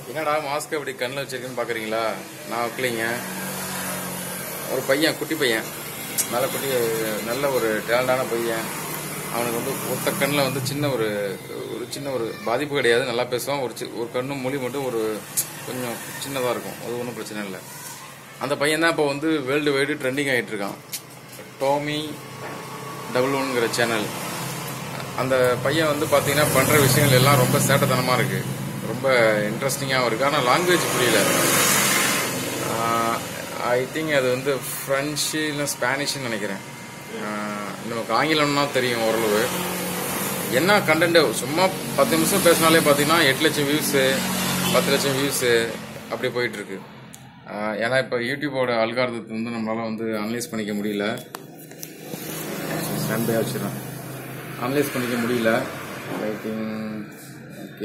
என்னடா மாஸ்க் அப்படி கண்ணில் வச்சிருக்கேன்னு பார்க்குறீங்களா நான் வைக்கலைங்க ஒரு பையன் குட்டி பையன் நல்ல குட்டி நல்ல ஒரு டேலண்டான பையன் அவனுக்கு வந்து ஒத்த கண்ணில் வந்து சின்ன ஒரு ஒரு சின்ன ஒரு பாதிப்பு கிடையாது நல்லா பேசுவான் ஒரு சி- ஒரு கண்ணும் மொழி மட்டும் ஒரு கொஞ்சம் சின்னதாக இருக்கும் அது ஒன்றும் பிரச்சனை இல்லை அந்த பையன் தான் இப்போ வந்து வேர்ல்டு வைடு ட்ரெண்டிங் ஆகிட்டு இருக்கான் டோமி டபுள் ஒன்ங்கிற சேனல் அந்த பையன் வந்து பார்த்தீங்கன்னா பண்ணுற விஷயங்கள் எல்லாம் ரொம்ப சேட்டத்தனமாக இருக்குது ரொம்ப இன்ட்ரெஸ்டிங்காகவும் இருக்குது ஆனால் லாங்குவேஜ் புரியல ஐ திங்க் அது வந்து ஃப்ரெஞ்சு இல்லை ஸ்பானிஷ்னு நினைக்கிறேன் ஆஹ் நமக்கு ஆங்கிலம்னா தெரியும் ஓரளவு என்ன கண்டென்ட் சும்மா பத்து நிமிஷம் பேசினாலே பார்த்தீங்கன்னா எட்டு லட்சம் வியூஸு பத்து லட்சம் வியூஸு அப்படி போயிட்டு இருக்கு ஆஹ் ஏன்னா இப்போ யூடியூபோட அல்காரதத்தை வந்து நம்மளால வந்து அனலைஸ் பண்ணிக்க முடியல ஸ்டாண்ட் பை வச்சிடறேன் அனலைஸ் பண்ணிக்க முடியல லைட்டிங் ஓகே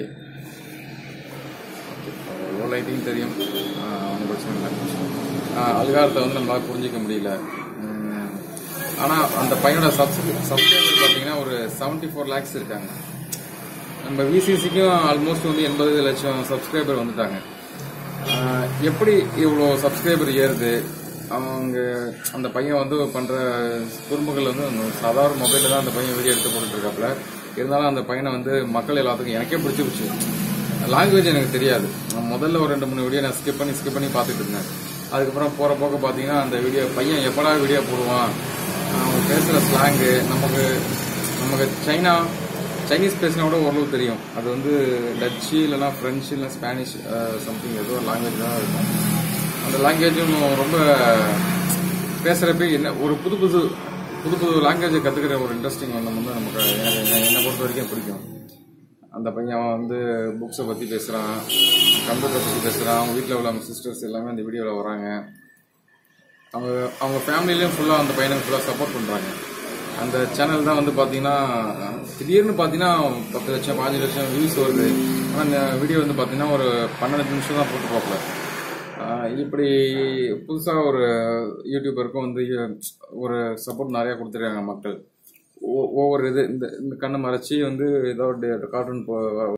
எவ்வளோ லைட்டிங் தெரியும் ஒன்றும் பிரச்சனை இல்லை அல்காரத்தை வந்து நம்மளால் புரிஞ்சிக்க முடியல ஆனால் அந்த பையனோட சப்ஸ்கிரி சப்ஸ்கிரைபர் பார்த்தீங்கன்னா ஒரு செவன்ட்டி ஃபோர் லேக்ஸ் இருக்காங்க நம்ம விசிசிக்கும் ஆல்மோஸ்ட் வந்து எண்பது லட்சம் சப்ஸ்கிரைபர் வந்துட்டாங்க ஆஹ் எப்படி இவ்வளோ சப்ஸ்கிரைபர் ஏறுது அவங்க அந்த பையன் வந்து பண்ற குறும்புகள் வந்து அந்த சாதாரண மொபைலில் தான் அந்த பையன் வீடியோ எடுத்து போட்டுட்டு இருக்காப்புல இருந்தாலும் அந்த பையனை வந்து மக்கள் எல்லாத்துக்கும் எனக்கே பிடிச்சி போச்சு லாங்குவேஜ் எனக்கு தெரியாது நான் முதல்ல ஒரு ரெண்டு மூணு வீடியோ நான் ஸ்கிப் பண்ணி ஸ்கிப் பண்ணி பார்த்துட்டு இருந்தேன் அதுக்கப்புறம் போற போக்க பார்த்தீங்கன்னா அந்த வீடியோ பையன் எப்படா வீடியோ போடுவான் அவங்க பேசுகிற ஸ்லாங்கு நமக்கு நமக்கு சைனா சைனீஸ் பேசினா கூட ஓரளவு தெரியும் அது வந்து டச்சு இல்லைன்னா ஃப்ரெஞ்சு இல்லை ஸ்பானிஷ் சம்திங் ஏதோ லாங்குவேஜ் தான் இருக்கும் அந்த லாங்குவேஜும் ரொம்ப பேசுகிறப்ப என்ன ஒரு புது புது புது புது லாங்குவேஜை கற்றுக்கிற ஒரு இன்ட்ரெஸ்டிங் ஒன்று வந்து நமக்கு எனக்கு என்ன- என்னை பொறுத்த வரைக்கும் பிடிக்கும் அந்த பையன் அவன் வந்து புக்ஸை பற்றி பேசுகிறான் கம்ப்யூட்டரை பற்றி பேசுகிறான் அவங்க வீட்டில் உள்ள அவங்க சிஸ்டர்ஸ் எல்லாமே அந்த வீடியோவில் வராங்க அவங்க அவங்க ஃபேமிலிலையும் ஃபுல்லாக அந்த பையனுக்கு ஃபுல்லாக சப்போர்ட் பண்ணுறாங்க அந்த சேனல் தான் வந்து பார்த்தீங்கன்னா திடீர்னு பார்த்தீங்கன்னா பத்து லட்சம் பாஞ்சு லட்சம் வியூஸ் வருது ஆனால் இந்த வீடியோ வந்து பார்த்தீங்கன்னா ஒரு பன்னெண்டு நிமிஷம் தான் போட்டு பார்க்கல ஆஹ் இப்படி புதுசாக ஒரு யூடியூபருக்கும் வந்து ஒரு சப்போர்ட் நிறையா கொடுத்துருக்காங்க மக்கள் ஒ- ஒவ்வொரு இது இந்த இந்த கண்ணை மறைச்சி வந்து ஏதோ கார்ட்டூன்